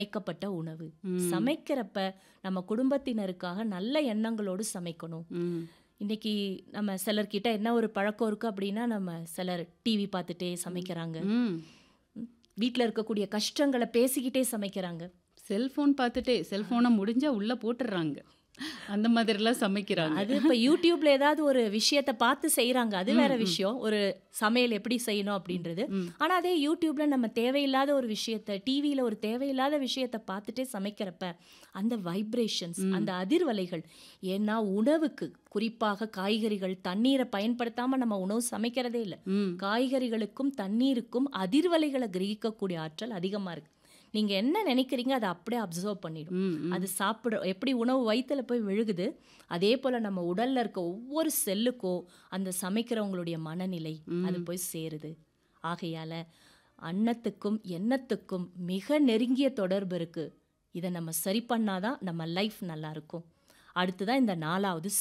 சமைக்கப்பட்ட உணவு. ம். சமைக்கிறப்ப நம்ம குடும்பத்தினருக்காக நல்ல எண்ணங்களோடு சமைக்கணும். ம். இன்னைக்கு நம்ம சிலர்கிட்ட என்ன ஒரு பழக்கம் இருக்கு அப்படின்னா, நம்ம சிலர் டிவி பார்த்துட்டே சமைக்கிறாங்க. ம். வீட்ல இருக்கக்கூடிய கஷ்டங்கள பேசிக்கிட்டே சமைக்கிறாங்க. செல்ஃபோன் பார்த்துட்டே செல்ஃபோன முடிஞ்சா உள்ள போட்டுர்றாங்க. அந்த மாதிரிலாம் சமைக்கிறாங்க. அது இப்ப YouTubeல ஏதாவது ஒரு விஷயத்த பார்த்து செய்றாங்க. அது ம், வேற ம். விஷயம். ஒரு சமையல் எப்படி செய்யணும் அப்படின்றது. ம். ஆனா அதே YouTubeல நம்ம தேவையில்லாத ஒரு விஷயத்த, டிவியில ஒரு தேவையில்லாத விஷயத்த பார்த்துட்டே சமைக்கிறப்ப, அந்த வைப்ரேஷன்ஸ், ம். அந்த அதிர்வலைகள் ஏன்னா உணவுக்கு குறிப்பாக காய்கறிகள், தண்ணீர பயன்படுத்தாம நம்ம உணவு சமைக்கிறதே இல்ல. ம். காய்கறிகளுக்கும், தண்ணீருக்கும் அதிர்வலைகள கிரகிக்கக்கூடிய ஆற்றல் அதிகமா இருக்கு. நீங்க என்ன நினைக்கிறீங்க அத அப்படியே அப்சர்வ் பண்ணிடும். ம், ம். அது சாப்பிட எப்படி உணவு வயித்துல போய் விழுகுது, அதே போல நம்ம உடல்ல இருக்க ஒவ்வொரு செல்லுக்கும் அந்த சமைக்கிறவங்களுடைய மனநிலை அது ம். போய் சேருது. ஆகையால அன்னத்துக்கும், எண்ணத்துக்கும் மிக நெருங்கிய தொடர்பு இருக்கு. இத நம்ம சரி பண்ணா தான் நம்ம லைஃப் நல்லா இருக்கும். அடுத்ததா இந்த 4வது